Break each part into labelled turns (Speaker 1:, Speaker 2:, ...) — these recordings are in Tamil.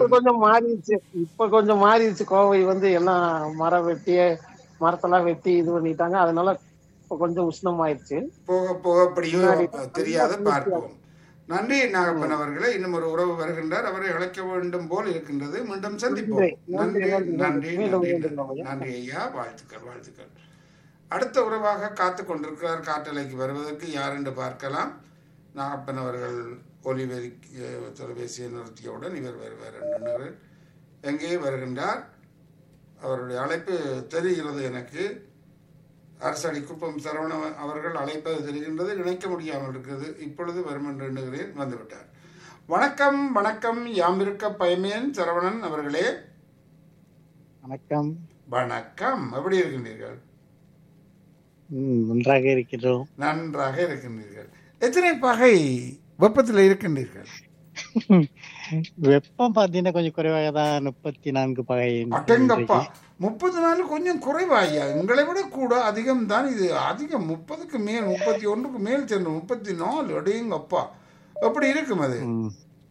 Speaker 1: இப்ப கொஞ்சம் மாறிடுச்சு இப்ப கொஞ்சம் மாறிடுச்சு கோவை வந்து எல்லாம் மரம் வெட்டி மரத்தெல்லாம் வெட்டி இது பண்ணிட்டாங்க அதனால இப்ப கொஞ்சம் உஷ்ணமாயிருச்சு
Speaker 2: போக போக அப்படியும்
Speaker 1: முன்னாடி
Speaker 2: தெரியாத
Speaker 1: ரொம்ப
Speaker 2: பார்ப்போம் நன்றி நாகப்பன் அவர்களே இன்னும் ஒரு உறவு வருகின்றார் அவரை அழைக்க வேண்டும் போல் இருக்கின்றது மீண்டும் சந்திப்போம்
Speaker 1: நன்றி,
Speaker 2: நன்றி
Speaker 1: நன்றி,
Speaker 2: நன்றி
Speaker 1: மீண்டும்
Speaker 2: நன்றி
Speaker 1: மீண்டும் ஐயா.
Speaker 2: நன்றி ஐயா வாழ்த்துக்கள் வாழ்த்துக்கள் அடுத்த உறவாக காத்து கொண்டிருக்கிறார் காட்டலைக்கு வருவதற்கு யார் என்று பார்க்கலாம் நாகப்பன் அவர்கள் ஒலிவெறி அஹ், தொலைபேசியை நிறுத்தியவுடன் இவர் வருவார் என்று எங்கே வருகின்றார் அவருடைய அழைப்பு தெரிகிறது எனக்கு அரசடி குப்பம் சரவணன் அவர்கள் அழைப்பது தெரிகின்றது இணைக்க முடியாமல் இருக்கிறது இப்பொழுது வரும் என்று எண்ணுகிறேன் வந்துவிட்டார் வணக்கம் வணக்கம் யாம் இருக்க பயமேன் சரவணன் அவர்களே
Speaker 3: வணக்கம்
Speaker 2: வணக்கம் எப்படி இருக்கின்றீர்கள்
Speaker 3: ம், நன்றாக இருக்கிறோம்
Speaker 2: நன்றாக இருக்கின்றீர்கள் எத்தனை பகை வெப்பத்தில் இருக்கின்றீர்கள்
Speaker 3: வெப்பம் பார்த்தீங்கன்னா கொஞ்சம் குறைவாக தான் முப்பத்தி நான்கு பகை
Speaker 2: அட்டங்கப்பா முப்பது நாள் கொஞ்சம் குறைவாயா எங்களை விட கூட அதிகம் தான் இது அதிகம் முப்பதுக்கு மேல் முப்பத்தி ஒன்றுக்கு மேல் சென்று முப்பத்தி நாலு அடேங்கப்பா எப்படி இருக்கும் அது
Speaker 3: ம்.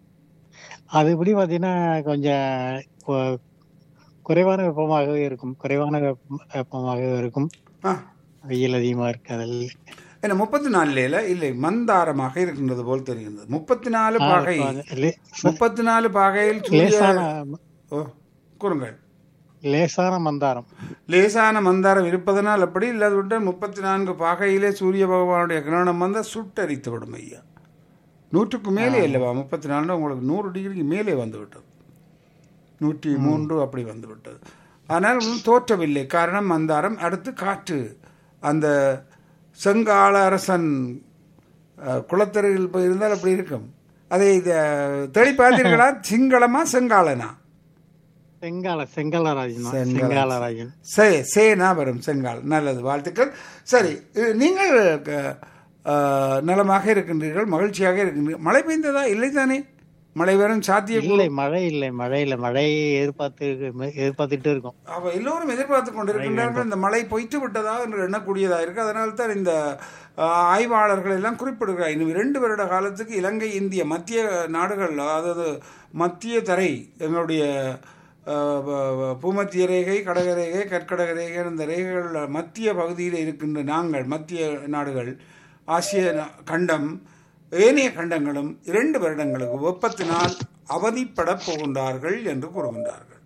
Speaker 3: அது எப்படி பார்த்தீங்கன்னா கொஞ்சம் கு- குறைவான வெப்பமாகவே இருக்கும் குறைவான வெப்பம் வெப்பமாகவே இருக்கும்
Speaker 2: ஆ
Speaker 3: வெயில் அதிகமா இருக்காதல்
Speaker 2: என்ன முப்பத்தி நாலுல இல்லை மந்தாரமாக இருக்கின்றது போல் தெரிகின்றது முப்பத்தி நாலு பாகை முப்பத்தி நாலு பாகையில் சூரிய
Speaker 3: லேசான
Speaker 2: ஓ கூறுங்கள்
Speaker 3: லேசான மந்தாரம்
Speaker 2: லேசான மந்தாரம் இருப்பதனால் அப்படி இல்லாத விட்டு முப்பத்தி நான்கு பாகையிலே சூரிய பகவானுடைய கிரணம் வந்தால் சுட்டரித்து விடும் ஐயா நூற்றுக்கு மேலே இல்லவா முப்பத்தி நாலு உங்களுக்கு நூறு டிகிரிக்கு மேலே வந்து விட்டது நூற்றி மூன்று அப்படி வந்து விட்டது ஆனால் ஒன்றும் தோற்றவில்லை காரணம் மந்தாரம் அடுத்து காற்று அந்த செங்கால அரசன் அஹ், குளத்தருகில் போய் இருந்தால் அப்படி இருக்கும் அதை இத தேடி பார்த்தீர்களா சிங்களமா செங்காலனா
Speaker 3: செங்கால செங்காலராஜன் தான்.
Speaker 2: செங்கால-
Speaker 3: செங்காலராஜன்
Speaker 2: சே சேனா வரும் செங்கால் நல்லது வாழ்த்துக்கள் சரி இது நீங்கள் க- ஆ, நலமாக இருக்கின்றீர்கள் மகிழ்ச்சியாக இருக்கின்றீர்கள் மழை பெய்ந்ததா இல்லை தானே மழை வரும் சாத்தியம்
Speaker 3: இல்லை மழை இல்லை மழை இல்லை மழையை எதிர்பார்த்து எதிர்பார்த்துட்டு இருக்கோம்
Speaker 2: அவ எல்லோரும் எதிர்பார்த்து கொண்டிருக்கின்றார்கள் இந்த மழை பொய்த்து விட்டதா என்று எண்ணக்கூடியதா இருக்கு அதனால தான் இந்த ஆ, ஆய்வாளர்கள் எல்லாம் குறிப்பிடுகிறார் இன்னும் இரண்டு வருட காலத்துக்கு இலங்கை இந்திய மத்திய நாடுகள் அதாவது மத்திய தரை எங்களுடைய ஆ, வ- வ- பூமத்திய ரேகை கடக ரேகை கற்கடக ரேகை இந்த ரேகைகள் மத்திய பகுதியில் இருக்கின்ற நாங்கள் மத்திய நாடுகள் ஆசிய நா- கண்டம் ஏனைய கண்டங்களும் இரண்டு வருடங்களுக்கு வெப்பத்தினால் அவதிப்படப் போகின்றார்கள் என்று கூறுகின்றார்கள்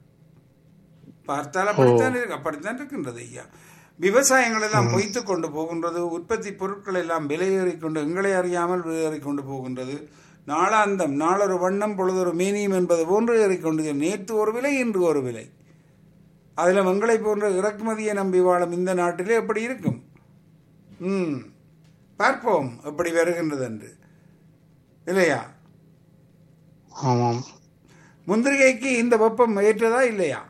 Speaker 2: பார்த்தால் அப்படித்தான் இருக்கு அப்படித்தான் இருக்கின்றது ஐயா விவசாயங்கள் எல்லாம் பொய்த்து கொண்டு போகின்றது உற்பத்தி பொருட்கள் எல்லாம் விலையேறி கொண்டு எங்களை அறியாமல் விலையேறி கொண்டு போகின்றது நாளாந்தம் நாளொரு வண்ணம் பொழுதொரு மேனியும் என்பது போன்று ஏறிக்கொண்டு நேற்று ஒரு விலை இன்று ஒரு விலை அதில் எங்களை போன்ற இறக்குமதியை நம்பி வாழும் இந்த நாட்டிலே எப்படி இருக்கும் ம் பார்ப்போம் எப்படி வருகின்றது என்று இல்லையா
Speaker 3: ஆமாம்
Speaker 2: முந்திரிகைக்கு இந்த வெப்பம் ஏற்றதா இல்லையா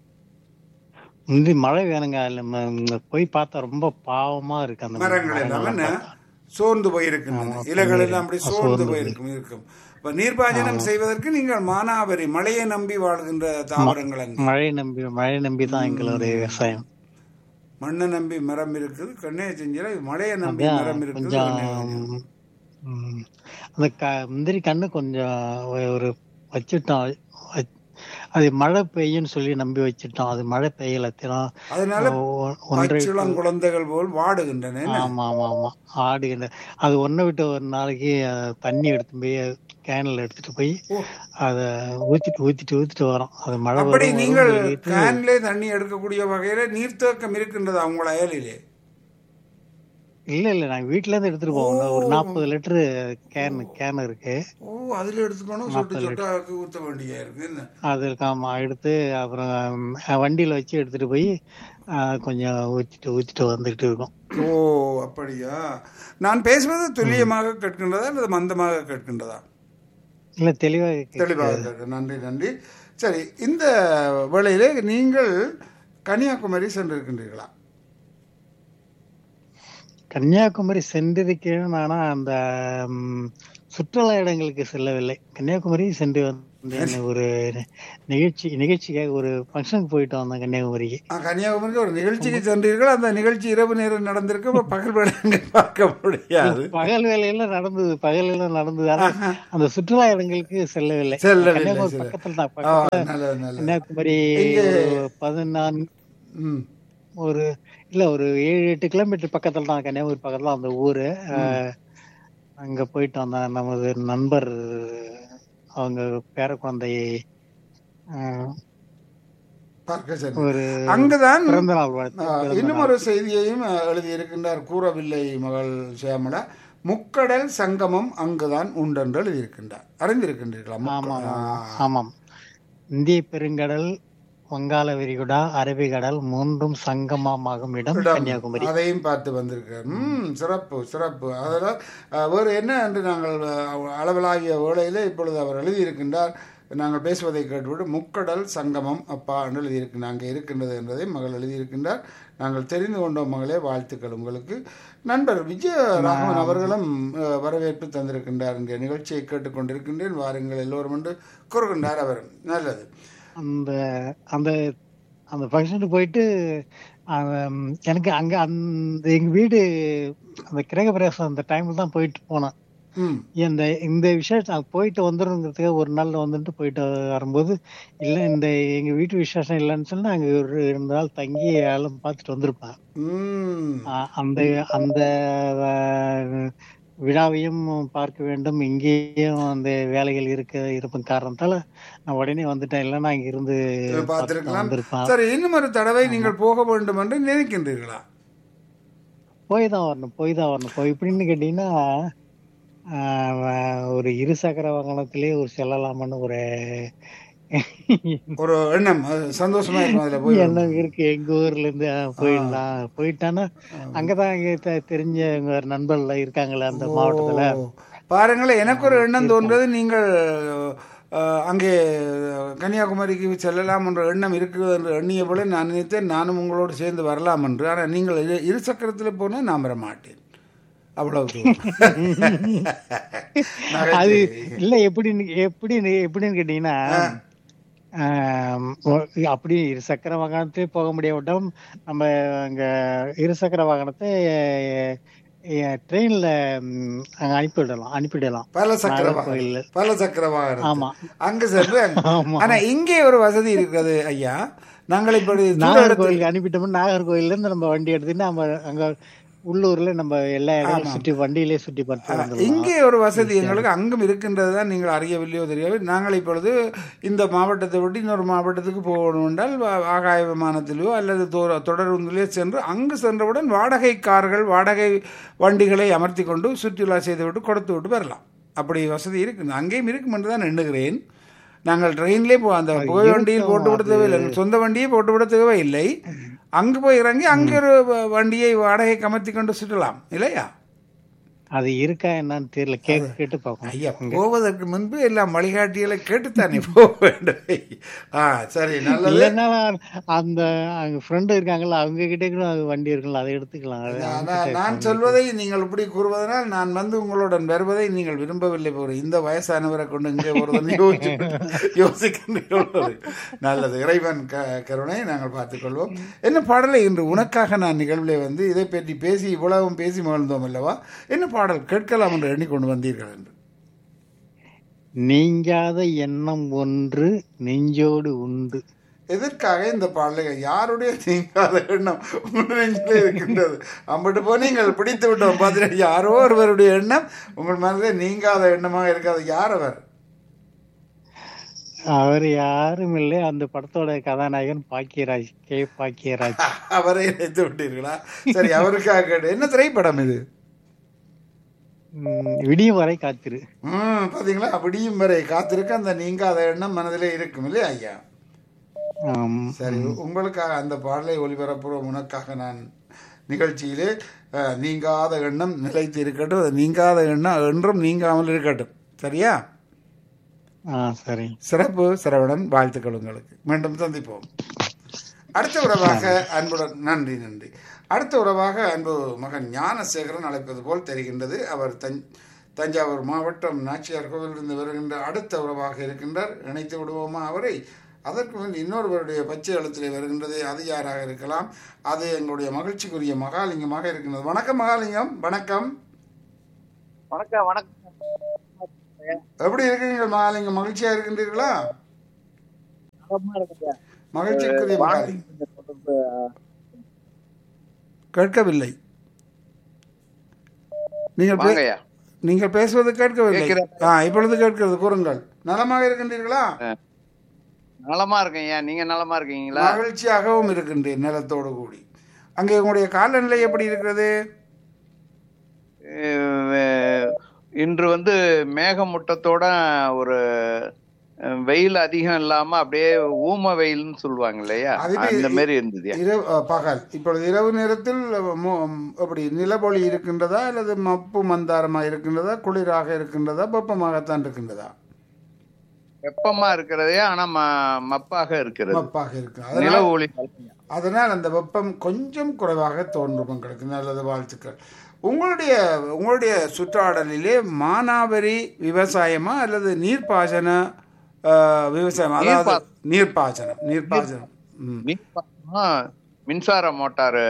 Speaker 3: முந்தி மழை வேணுங்க அதுல ம- ம- போய் பார்த்தா ரொம்ப பாவமா இருக்கு அந்த
Speaker 2: மரங்கள் எல்லாம் என்ன சோர்ந்து போயிருக்கின்றன இலைகள் எல்லாம் அப்படி சோர்ந்து போயிருக்கும் இருக்கும் இப்ப நீர்ப்பாசனம் செய்வதற்கு நீங்கள் மானாவரி மழையை நம்பி வாழ்கின்ற தாவரங்கள் அங்கு
Speaker 3: மழை நம்பி மழை நம்பி தான் எங்களுடைய விவசாயம்
Speaker 2: மண்ணை நம்பி மரம் இருக்குது கண்ணே செஞ்சில மழையை நம்பி
Speaker 3: அதான்
Speaker 2: மரம் இருக்குது
Speaker 3: கொஞ்சம்
Speaker 2: கண்ணே செஞ்சில.
Speaker 3: ம், அந்த க முந்திரி கண்ணு கொஞ்சம் ஒ- ஒரு வச்சுட்டோம் வச்- அது மழை பெய்யும்னு சொல்லி நம்பி வச்சுட்டோம் அது மழை பெய்யல தினம்
Speaker 2: அதனால
Speaker 3: ஒ- ஒன்றை
Speaker 2: பச்சிளம் குழந்தைகள் போல் வாடுகின்றன என்ன?
Speaker 3: ஆமா ஆமா ஆமா ஆடுகின்ற அது ஒன்றை விட்டு ஒரு நாளைக்கு அஹ், தண்ணி எடுத்து போய் கேன்ல எடுத்துட்டு போய்
Speaker 2: ஓ,
Speaker 3: அத ஊத்திட்டு ஊத்திட்டு ஊத்திட்டு வரோம் அது மழை
Speaker 2: அப்படி
Speaker 3: வரும்
Speaker 2: நீங்கள்
Speaker 3: வரும்னு சொல்லிட்டு
Speaker 2: கேன்லே தண்ணி எடுக்கக்கூடிய வகையில நீர்த்தேக்கம் இருக்கின்றதா உங்கள் அயலிலே
Speaker 3: இல்ல இல்ல நாங்க வீட்ல இருந்து எடுத்துட்டு போவோம் ஒரு நாற்பது லிட்டரு கேன் கேன் இருக்கு
Speaker 2: ஓ அதுல எடுத்துக்கணும் சொட்டு சொட்டாக்கு ஊத்த வேண்டியா இருக்கு என்ன
Speaker 3: அது ஆமா எடுத்து அப்புறம் அஹ், வண்டியில வச்சு எடுத்துட்டு போய் அஹ், கொஞ்சம் ஊத்திட்டு ஊத்திட்டு வந்துட்டு இருக்கோம்
Speaker 2: ஓ அப்படியா நான் பேசுவது துல்லியமாக கேட்கின்றதா அல்லது மந்தமாக கேட்கின்றதா
Speaker 3: இல்ல தெளிவா இருக்கு.
Speaker 2: தெளிவாக கேட்க நன்றி நன்றி சரி இந்த வேளையிலே நீங்கள் கன்னியாகுமரி சென்றிருக்கின்றீர்களா
Speaker 3: கன்னியாகுமரி சென்றிருக்கிறேன் ஆனா அந்த ம், சுற்றுலா இடங்களுக்கு செல்லவில்லை கன்னியாகுமரி சென்று வந்து இந்த என்ன ஒரு நிகழ்ச்சி நிகழ்ச்சிக்காக ஒரு ஃபங்க்ஷனுக்கு போயிட்டு வந்தேன் கன்னியாகுமரிக்கு
Speaker 2: ஆ, கன்னியாகுமரிக்கு ஒரு நிகழ்ச்சிக்கு சென்றீர்கள் அந்த நிகழ்ச்சி இரவு நேரம் நடந்திருக்கு அப்ப பகல் வேலை பார்க்க முடியாது
Speaker 3: பகல் வேலையெல்லாம் நடந்தது பகல் எல்லாம் நடந்தது ஆனா அந்த சுற்றுலா இடங்களுக்கு செல்லவில்லை
Speaker 2: செல்லவில்லை,
Speaker 3: கன்னியாகுமரி
Speaker 2: செல்ல-
Speaker 3: பக்கத்துல தான்
Speaker 2: ஆ,
Speaker 3: பக்கத்துல
Speaker 2: நல்லது நல்லது
Speaker 3: கன்னியாகுமரி
Speaker 2: இங்கே-
Speaker 3: ஒரு பதினான்கு
Speaker 2: ம்
Speaker 3: ஒரு இல்ல ஒரு ஏழு எட்டு கிலோமீட்டர் பக்கத்துல தான் கன்னியாகுமரி பக்கத்துல அந்த ஊரு அஹ், அங்க போயிட்டு வந்தேன் நமது நண்பர் அவங்க பேர குழந்தையை அஹ்,
Speaker 2: பார்க்க சென்று
Speaker 3: ஒரு
Speaker 2: அங்குதான்
Speaker 3: பிறந்த நாள் வாழ்த்து
Speaker 2: ஆ, இன்னும் ஒரு செய்தியையும் அஹ், எழுதியிருக்கின்றார் கூறவில்லை மகள் சியாமலா முக்கடல் சங்கமம் அங்குதான் உண்டென்று எழுதியிருக்கின்றார் அறிந்திருக்கின்றீர்களா
Speaker 3: ஆமா
Speaker 2: முக்க-
Speaker 3: ஆமா,
Speaker 2: ஆ,
Speaker 3: ஆமாம் இந்திய பெருங்கடல் வங்காள விரிகுடா அரபிக்கடல் மூன்றும் சங்கமமாகும் இடம்
Speaker 2: இடம்.
Speaker 3: கன்னியாகுமரி
Speaker 2: அதையும் பார்த்து வந்திருக்கார் ம் சிறப்பு சிறப்பு அதனால் அஹ், வேறு என்ன என்று நாங்கள் அஹ், அளவலாகிய வேளையில் இப்பொழுது அவர் எழுதியிருக்கின்றார் நாங்கள் பேசுவதை கேட்டுவிட்டு முக்கடல் சங்கமம் அப்பா என்று எழுதியிருக்கின்ற அங்கே இருக்கின்றது என்பதை மகள் எழுதியிருக்கின்றார் நாங்கள் தெரிந்து கொண்டோம் மகளே வாழ்த்துக்கள் உங்களுக்கு நண்பர் விஜய ராகவன் அவர்களும் அஹ், வரவேற்பு தந்திருக்கின்றார் இங்கே நிகழ்ச்சியை கேட்டுக்கொண்டிருக்கின்றேன் வாருங்கள் எல்லோரும் என்று கூறுகின்றார் அவர் நல்லது
Speaker 3: அந்த அந்த அந்த ஃபங்க்ஷனுக்கு போயிட்டு ஆம், எனக்கு அங்க அந்த எங்க வீடு அந்த கிரகப்பிரவேசம் அந்த டைம்ல தான் போயிட்டு போனேன்
Speaker 2: ம்
Speaker 3: இந்த இந்த விசேஷம் அங்க போயிட்டு வந்துருங்கிறதுக்கு ஒரு நாள்ல வந்துட்டு போயிட்டு வரும்போது இல்ல இந்த எங்க வீட்டு விசேஷம் இல்லைன்னு சொன்னா அங்க ஒரு ரெண்டு நாள் தங்கி எல்லாம் பார்த்துட்டு வந்திருப்பேன்
Speaker 2: ம்
Speaker 3: ஆ, அந்த அந்த அஹ், விழாவையும் பார்க்க வேண்டும் இங்கேயும் அந்த வேலைகள் இருக்க இருப்பேன் காரணத்தால நான் உடனே வந்துட்டேன் இல்லைன்னா அங்க இருந்து பார்த்துட்டு
Speaker 2: பார்த்திருக்கலாம்
Speaker 3: வந்திருப்பேன்
Speaker 2: சரி இன்னும் ஒரு தடவை நீங்கள் போக வேண்டும் என்று நினைக்கின்றீர்களா
Speaker 3: போய் தான் வரணும் போய் தான் வரணும் போய் எப்படின்னு கேட்டீங்கன்னா ஆஹ், ஒரு இருசக்கர வாகனத்திலே ஒரு செல்லலாம்னு ஒரு
Speaker 2: ஒரு எண்ணம் அது சந்தோஷமா இருக்கும் அதுல போய்
Speaker 3: எண்ணம் இருக்கு எங்க ஊர்ல இருந்து ஆ, போயிடலாம் போயிட்டானா அங்கதான் இங்க தெ- தெரிஞ்ச எங்க நண்பர்கள் இருக்காங்களே அந்த மாவட்டத்துல
Speaker 2: ஓ, பாருங்களேன் எனக்கு ஒரு எண்ணம் தோன்றது நீங்கள் அஹ், அங்கே கன்னியாகுமரிக்கு செல்லலாம் என்ற எண்ணம் இருக்குது என்று எண்ணிய போல நான் நினைத்தேன் நானும் உங்களோடு சேர்ந்து வரலாம் என்று ஆனால் நீங்கள் இரு- இரு சக்கரத்தில் போனால் நான் வர மாட்டேன் அவ்வளவு தூரம்.
Speaker 3: அது
Speaker 2: நகைச்சுவை.
Speaker 3: இல்ல எப்படின்னு எப்படின்னு எப்படின்னு கேட்டீங்கன்னா ஆம், ஒ- அப்படி இருசக்கர வாகனத்திலே போக முடியாவிட்டாலும் நம்ம அங்க இருசக்கர வாகனத்தை ட்ரெயின்ல அங்க அனுப்பிவிடலாம் அனுப்பிடலாம்
Speaker 2: பல சக்கர வாகனம்
Speaker 3: நாகர்கோயில்ல.
Speaker 2: பல சக்கர வாகனம்
Speaker 3: ஆமா.
Speaker 2: அங்கு சென்று அங்க-
Speaker 3: ஆமா.
Speaker 2: ஆனா இங்கே ஒரு வசதி இருக்கிறது ஐயா நாங்கள் இப்படி தூர இடத்தில்
Speaker 3: நாகர்கோயிலுக்கு அனுப்பிட்டோம்னா நாகர்கோயில்ல இருந்து நம்ம வண்டி எடுத்துட்டு நம்ம அங்க உள்ளூர்ல நம்ம எல்லா இடங்களும் சுற்றி வண்டியிலே சுற்றி பார்த்து வந்துடலாம்
Speaker 2: இங்கே ஒரு வசதி எங்களுக்கு அங்கும் இருக்கின்றது தான் நீங்கள் அறியவில்லையோ தெரியாது நாங்கள் இப்பொழுது இந்த மாவட்டத்தை விட்டு இன்னொரு மாவட்டத்துக்கு போகணும் என்றால் வா- ஆகாய விமானத்திலோ அல்லது தோ- தொடருந்திலோ சென்று அங்கு சென்றவுடன் வாடகை கார்கள் வாடகை வண்டிகளை அமர்த்தி கொண்டு சுற்றுலா செய்துவிட்டு கொடுத்து விட்டு வரலாம் அப்படி வசதி இருக்கு அங்கேயும் இருக்கும் என்று தான் எண்ணுகிறேன் நாங்கள் ட்ரெயின்லேயே போ அந்த புகை வண்டியில் போட்டு விட தேவையில்லை எங்கள் சொந்த வண்டியை போட்டு விட தேவையில்லை அங்கு போய் இறங்கி அங்கே ஒரு வ- வண்டியை வாடகை கமர்த்தி கொண்டு சுற்றலாம் இல்லையா
Speaker 3: அது இருக்கா என்னன்னு தெரியல கேட்டு கேட்டு பார்க்கணும்
Speaker 2: ஐயா போவதற்கு முன்பு எல்லாம் வழிகாட்டிகளை கேட்டுத்தானே போக வேண்டும் ஆ சரி நல்லது
Speaker 3: இல்லைன்னா அந்த அங்க ஃப்ரெண்டு இருக்காங்கல்ல அவங்க கிட்ட கூட அது வண்டி இருக்குல்ல அதை எடுத்துக்கலாம் அது
Speaker 2: நான்
Speaker 3: அவங்க
Speaker 2: நான்
Speaker 3: கிட்ட
Speaker 2: நான் சொல்வதை நீங்கள் இப்படி கூறுவதனால் நான் வந்து உங்களுடன் வருவதை நீங்கள் விரும்பவில்லை போற இந்த வயசானவரை கொண்டு இங்கே ஒருவன் யோசிச்சு யோசிக்கின்றீர்கள் நல்லது இறைவன் க கருணை நாங்கள் பார்த்துக்கொள்வோம் என்ன பாடலை இன்று உனக்காக நான் நிகழ்விலே வந்து இதை பற்றி பேசி இவ்வளவும் பேசி மகிழ்ந்தோம் அல்லவா என்ன பாடல் கேட்கலாம் என்று எண்ணிக்கொண்டு வந்தீர்கள் என்று
Speaker 3: நீங்காத எண்ணம் ஒன்று நெஞ்சோடு உண்டு
Speaker 2: எதற்காக இந்த பாடலை யாருடைய நீங்காத எண்ணம் உங்கள் நெஞ்சிலே இருக்கின்றது அம்பிட்டு போய் நீங்கள் பிடித்து விட்டோம் பார்த்தீங்கன்னா யாரோ ஒருவருடைய எண்ணம் உங்கள் மனதிலே நீங்காத எண்ணமாக இருக்காது யார் அவர்
Speaker 3: அவர் யாரும் இல்லை அந்த படத்தோட கதாநாயகன் பாக்கியராஜ் கே பாக்கியராஜ்
Speaker 2: அவரை நினைத்து விட்டீர்களா சரி அவருக்காக கேட்டு என்ன திரைப்படம் இது
Speaker 3: உம், விடியும் வரை காத்திரு
Speaker 2: ம் பாத்தீங்களா விடியும் வரை காத்திருக்க அந்த நீங்காத எண்ணம் மனதிலே இருக்கும் இல்லையா ஐயா
Speaker 3: ஆம்.
Speaker 2: சரி உங்களுக்காக அந்த பாடலை ஒளிபரப்புறோம் உனக்காக நான் நிகழ்ச்சியிலே அஹ், நீங்காத எண்ணம் நிலைத்து இருக்கட்டும் அது நீங்காத எண்ணம் என்றும் நீங்காமல் இருக்கட்டும் சரியா
Speaker 3: ஆ சரி
Speaker 2: சிறப்பு சிரவணன் வாழ்த்துக்கள் உங்களுக்கு மீண்டும் சந்திப்போம் அடுத்த உறவாக அன்புடன் நன்றி நன்றி அடுத்த உறவாக அன்பு மகன் ஞானசேகரன் அழைப்பது போல் தெரிகின்றது அவர் தஞ் தஞ்சாவூர் மாவட்டம் நாச்சியார் கோவிலிருந்து வருகின்ற அடுத்த உறவாக இருக்கின்றார் இணைத்து விடுவோமா அவரை அதற்கு முன் இன்னொருவருடைய பச்சை எழுத்திலே வருகின்றது அது யாராக இருக்கலாம் அது எங்களுடைய மகிழ்ச்சிக்குரிய மகாலிங்கமாக இருக்கின்றது வணக்கம் மகாலிங்கம் வணக்கம்
Speaker 4: வணக்கம் வணக்கம்
Speaker 2: எப்படி இருக்கீங்க மகாலிங்கம் மகிழ்ச்சியா இருக்கின்றீர்களா
Speaker 4: நலமா இருக்குங்க.
Speaker 2: மகிழ்ச்சிக்குரிய மகாலிங்கம்
Speaker 4: வானொலி தொடர்பு,
Speaker 2: கேட்கவில்லை நீங்கள் பே-
Speaker 4: வாங்கய்யா
Speaker 2: நீங்கள் பேசுவது கேட்கவில்லை
Speaker 4: கேட்கிறது.
Speaker 2: ஆ இப்பொழுது கேட்கிறது கூறுங்கள் நலமாக இருக்கின்றீர்களா
Speaker 4: நலமா இருக்கேன்யா நீங்க நலமா இருக்கீங்களா
Speaker 2: மகிழ்ச்சியாகவும் இருக்கின்றேன் நிலத்தோடு கூடி அங்கே உங்களுடைய காலநிலை எப்படி இருக்கிறது
Speaker 4: அஹ் இன்று வந்து மேகமூட்டத்தோட ஒரு அஹ், வெயில் அதிகம் இல்லாம அப்படியே ஊம வெயில்னு சொல்லுவாங்க இல்லையா
Speaker 2: அதுவே
Speaker 4: அந்த மாதிரி இருந்தது
Speaker 2: இரவு அ, பகல் இப்பொழுது இரவு நேரத்தில் மு- எப்படி நிலவொளி இருக்கின்றதா அல்லது மப்பு மந்தாரமாக இருக்கின்றதா குளிராக இருக்கின்றதா வெப்பமாகத்தான் இருக்கின்றதா
Speaker 4: வெப்பமா இருக்கிறதே ஆனா ம- மப்பாக இருக்கிறது
Speaker 2: மப்பாக இருக்கு
Speaker 4: நில
Speaker 2: அதனால்
Speaker 4: ஒளி
Speaker 2: அதனால் அந்த வெப்பம் கொஞ்சம் குறைவாக தோன்றும் உங்களுக்கு நல்லது வாழ்த்துக்கள் உங்களுடைய உங்களுடைய சுற்றாடலிலே மானாவரி விவசாயமா அல்லது நீர்ப்பாசன ஆ, விவசாயம் அதாவது
Speaker 4: நீர்ப்பா-
Speaker 2: நீர்ப்பாசனம் நீர்ப்பாசனம் ம்.
Speaker 4: மின் பாசனமா, மின்சார மோட்டார்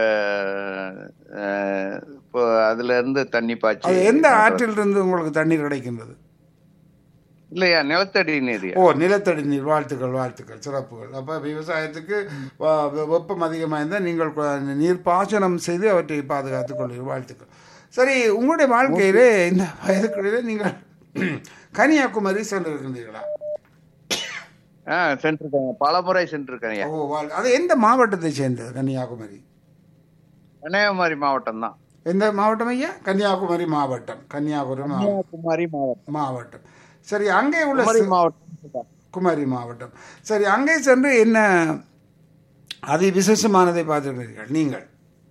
Speaker 4: இப்போ அதுல இருந்து தண்ணி பாய்ச்சி
Speaker 2: அது எந்த ஆற்றிலிருந்து உங்களுக்கு தண்ணீர் கிடைக்கின்றது
Speaker 4: இல்லையா நிலத்தடி நீர்
Speaker 2: ஓ நிலத்தடி நீர் வாழ்த்துக்கள் வாழ்த்துக்கள் சிறப்புகள் அப்போ விவசாயத்துக்கு வ- வெ- வெப்பம் அதிகமாக இருந்தால் நீங்கள் கு- நீர் பாசனம் செய்து அவற்றை பாதுகாத்துக் கொள்ளுங்கள் வாழ்த்துக்கள் சரி உங்களுடைய வாழ்க்கையிலே இந்த வயதுக்குள்ளே நீங்கள் கன்னியாகுமரி சென்றிருக்கின்றீர்களா
Speaker 4: ஆ சென்றிருக்கேன் பல முறை சென்றிருக்கேன் ஐயா
Speaker 2: ஓ வாழ் அது எந்த மாவட்டத்தை சேர்ந்தது கன்னியாகுமரி
Speaker 4: கன்னியாகுமரி மாவட்டம் தான்
Speaker 2: எந்த மாவட்டம் ஐயா கன்னியாகுமரி மாவட்டம் கன்னியாகுமரி மாவட்டம்
Speaker 4: கன்னியாகுமரி மாவட்டம்
Speaker 2: மாவட்டம் சரி அங்கே உள்ள
Speaker 4: குமரி
Speaker 2: சி-
Speaker 4: மாவட்டம்
Speaker 2: குமரி மாவட்டம் சரி அங்கே சென்று என்ன அதி விசேஷமானதை பார்த்திருக்கிறீர்கள் நீங்கள்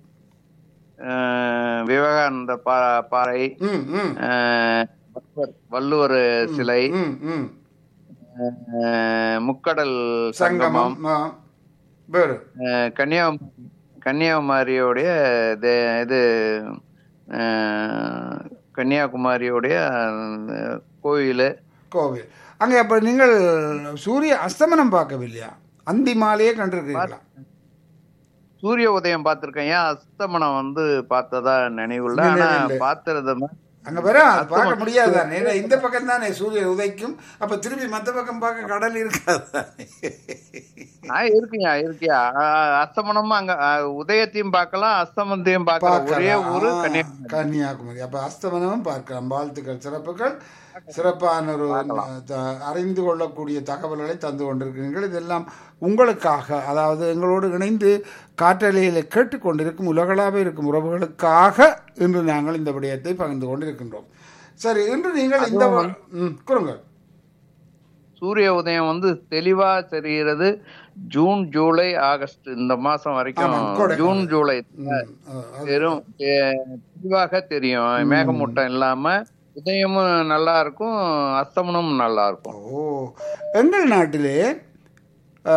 Speaker 4: அஹ், விவேகானந்த பா- பாறை
Speaker 2: ம் ம்
Speaker 4: அஹ், வள்ளுவர்- வள்ளுவர் சிலை
Speaker 2: ம் ம்
Speaker 4: அஹ், முக்கடல் சங்கமம்
Speaker 2: சங்கமம் ஆ. வேறு
Speaker 4: அஹ், கன்னியாகுமரி கன்னியாகுமரியோடைய இது இது அஹ், கன்னியாகுமரியோடைய அஹ், கோயில்
Speaker 2: கோவில் அங்கே அப்போ நீங்கள் சூரிய அஸ்தமனம் பார்க்கவில்லையா அந்தி மாலையே கண்டிருக்கிறீங்களா
Speaker 4: சூரிய உதயம் பார்த்திருக்கேன் ஏன் அஸ்தமனம் வந்து பார்த்ததா நினைவுள்ள ஆனா
Speaker 2: நினைவில்லை.
Speaker 4: பார்த்தது
Speaker 2: அங்க வேற அது பார்க்க முடியாது தானே ஏன்னா இந்த பக்கம் தானே சூரியன் உதைக்கும் அப்ப திருப்பி மத்த பக்கம் பார்க்க கடல் இருக்காது தானே.
Speaker 4: ஆ இருக்குயா இருக்குயா அஹ், அஸ்தமனமும் அங்க அஹ், உதயத்தையும் பார்க்கலாம் அஸ்தமனத்தையும் பார்க்கலாம் ஒரே
Speaker 2: பார்க்கலாம்.
Speaker 4: ஊரு
Speaker 2: ஆ,
Speaker 4: கன்னியாகுமரி
Speaker 2: கன்னியாகுமரி அப்ப அஸ்தமனமும் பார்க்கலாம் வாழ்த்துக்கள் சிறப்புகள் சிறப்பான ஒரு த- அறிந்து கொள்ளக்கூடிய தகவல்களை தந்து கொண்டிருக்கிறீர்கள் இதெல்லாம் உங்களுக்காக அதாவது எங்களோடு இணைந்து காற்றலையில் கேட்டுக்கொண்டிருக்கும் உலகளாக இருக்கும் உறவுகளுக்காக இன்று நாங்கள் இந்த விடயத்தை பகிர்ந்து கொண்டிருக்கின்றோம் சரி இன்று நீங்கள் இந்த வ- ம், கூறுங்கள்
Speaker 4: சூரிய உதயம் வந்து தெளிவா தெரிகிறது ஜூன் ஜூலை ஆகஸ்ட் இந்த மாசம் வரைக்கும்
Speaker 2: ஆமாம், கோடை
Speaker 4: ஜூன்
Speaker 2: காலம்.
Speaker 4: ஜூலை
Speaker 2: ம், அ- அது-
Speaker 4: வெறும் தெ- தெளிவாக தெரியும் மேகமூட்டம் இல்லாம உதயமும் நல்லா இருக்கும் அஸ்தமனமும் நல்லா இருக்கும்
Speaker 2: ஓ எங்கள் நாட்டிலே ஆ,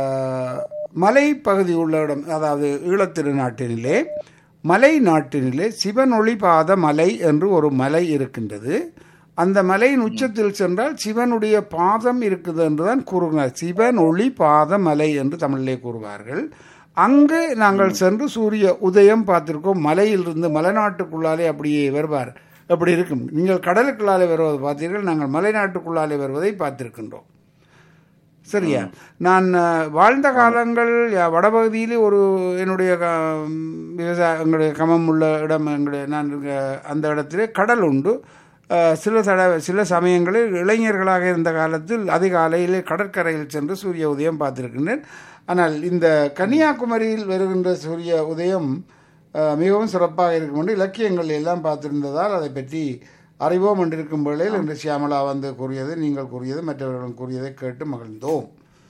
Speaker 2: மலைப்பகுதி உள்ள இடம் அதாவது ஈழத்திரு நாட்டினிலே மலை நாட்டினிலே சிவனொளிபாத மலை என்று ஒரு மலை இருக்கின்றது அந்த மலையின் உச்சத்தில் சென்றால் சிவனுடைய பாதம் இருக்குது என்றுதான் கூறுகிறார் சிவன் ஒளி பாத மலை என்று தமிழிலே கூறுவார்கள் அங்கு நாங்கள் சென்று சூரிய உதயம் பார்த்திருக்கோம் மலையிலிருந்து மலைநாட்டுக்குள்ளாலே அப்படியே வருவார் அப்படி இருக்கும் நீங்கள் கடலுக்குள்ளாலே வருவதை பார்த்தீர்கள் நாங்கள் மலைநாட்டுக்குள்ளாலே வருவதை பார்த்திருக்கின்றோம் சரியா நான் அஹ், வாழ்ந்த காலங்கள் யா- வடபகுதியிலே ஒரு என்னுடைய க- விவசாய எங்களுடைய கமம் உள்ள இடம் எங்களுடைய நான் இருக்க அந்த இடத்திலே கடல் உண்டு அஹ், சில தட சில சமயங்களில் இளைஞர்களாக இருந்த காலத்தில் அதிகாலையிலே கடற்கரையில் சென்று சூரிய உதயம் பார்த்திருக்கின்றேன் ஆனால் இந்த கன்னியாகுமரியில் வருகின்ற சூரிய உதயம் அஹ், மிகவும் சிறப்பாக இருக்கும் என்று இலக்கியங்கள் எல்லாம் பார்த்திருந்ததால் அதை பற்றி அறிவோம் என்றிருக்கும் வேளையில் இன்று சியாமலா வந்து கூறியது நீங்கள் கூறியது மற்றவர்களும் கூறியதை கேட்டு மகிழ்ந்தோம்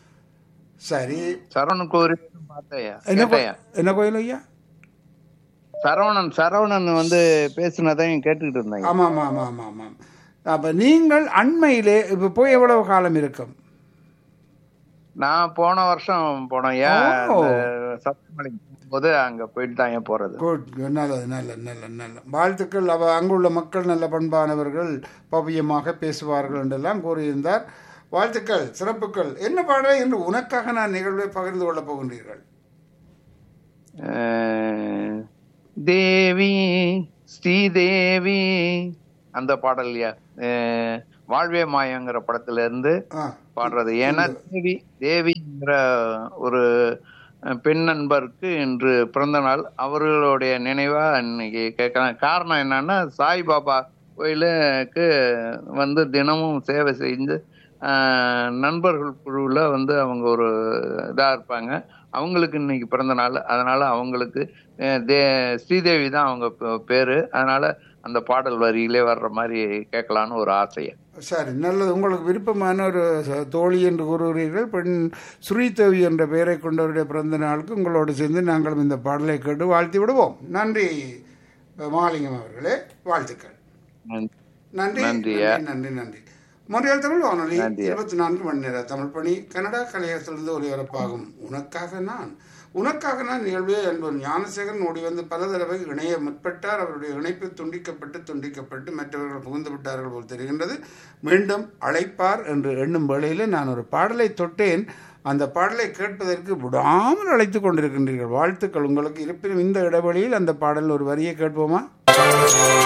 Speaker 2: சரி
Speaker 4: சரவணன் கோவில் பார்த்தேயா
Speaker 2: என்ன கோ-
Speaker 4: கேட்டேயா
Speaker 2: என்ன கோயில் ஐயா
Speaker 4: சரவணன் சரவணன் வந்து பேசுனதையும் கேட்டுக்கிட்டு இருந்தேன்
Speaker 2: ஆமாம் ஆமாம் ஆமாம் ஆமாம் ஆமாம் அப்போ நீங்கள் அண்மையிலே இப்போ போய் எவ்வளவு காலம் இருக்கும்
Speaker 4: நான் போன வருஷம் போனோம் ஏன்
Speaker 2: ஓ.
Speaker 4: சத்தமலை போது அங்க போயிட்டு தான் ஏன் போறது
Speaker 2: குட் நல்லது நல்ல நல்ல நல்ல வாழ்த்துக்கள் அவ அங்குள்ள மக்கள் நல்ல பண்பானவர்கள் பவ்யமாக பேசுவார்கள் என்றெல்லாம் கூறியிருந்தார் வாழ்த்துக்கள் சிறப்புகள் என்ன பாடலை என்று உனக்காக நான் நிகழ்வை பகிர்ந்து கொள்ளப் போகின்றீர்கள்
Speaker 4: அஹ், தேவி ஸ்ரீதேவி அந்த பாடல் இல்லையா அஹ், வாழ்வே மாயங்கிற படத்துல இருந்து
Speaker 2: ஆ
Speaker 4: பாடுறது ஏன்னா தேவி தேவிங்கிற ஒரு அஹ், பெண் நண்பருக்கு இன்று பிறந்த நாள் அவர்களுடைய நினைவா இன்னைக்கு கேட்கலாம் காரணம் என்னன்னா சாய்பாபா கோயிலுக்கு வந்து தினமும் சேவை செஞ்சு அஹ், நண்பர்கள் குழுவில் வந்து அவங்க ஒரு இதாக இருப்பாங்க அவங்களுக்கு இன்னைக்கு பிறந்த நாள் அதனால அவங்களுக்கு அஹ், தே ஸ்ரீதேவி தான் அவங்க பே- பேரு அதனால அந்த பாடல் வரியிலே வர்ற மாதிரி கேட்கலான்னு ஒரு ஆசையை
Speaker 2: சரி நல்லது உங்களுக்கு விருப்பமான ஒரு ச- தோழி என்று கூறுகிறீர்கள் பெண் சுரீதேவி என்ற பெயரை கொண்டவருடைய பிறந்த நாளுக்கு உங்களோடு சேர்ந்து நாங்களும் இந்த பாடலை கேட்டு வாழ்த்தி விடுவோம் நன்றி மாலிங்கம் அவர்களே வாழ்த்துக்கள்
Speaker 4: நன்றி.
Speaker 2: நன்றி
Speaker 4: நன்றியா.
Speaker 2: நன்றி நன்றி நன்றி மொழியால் தமிழ் வானொலி
Speaker 4: நன்றியா.
Speaker 2: இருபத்தி நான்கு மணி நேர தமிழ் பணி கனடா கலையகத்திலிருந்து ஒலிபரப்பாகும் உனக்காக நான் உனக்காக நான் நிகழ்வே என்பவர் ஞானசேகரன் ஓடி வந்து பல தடவை இணைய முற்பட்டார் அவருடைய இணைப்பு துண்டிக்கப்பட்டு துண்டிக்கப்பட்டு மற்றவர்கள் புகுந்து விட்டார்கள் போல் தெரிகின்றது மீண்டும் அழைப்பார் என்று எண்ணும் வேளையில் நான் ஒரு பாடலை தொட்டேன் அந்த பாடலை கேட்பதற்கு விடாமல் அழைத்து கொண்டிருக்கின்றீர்கள் வாழ்த்துக்கள் உங்களுக்கு இருப்பினும் இந்த இடைவெளியில் அந்த பாடல் ஒரு வரியை கேட்போமா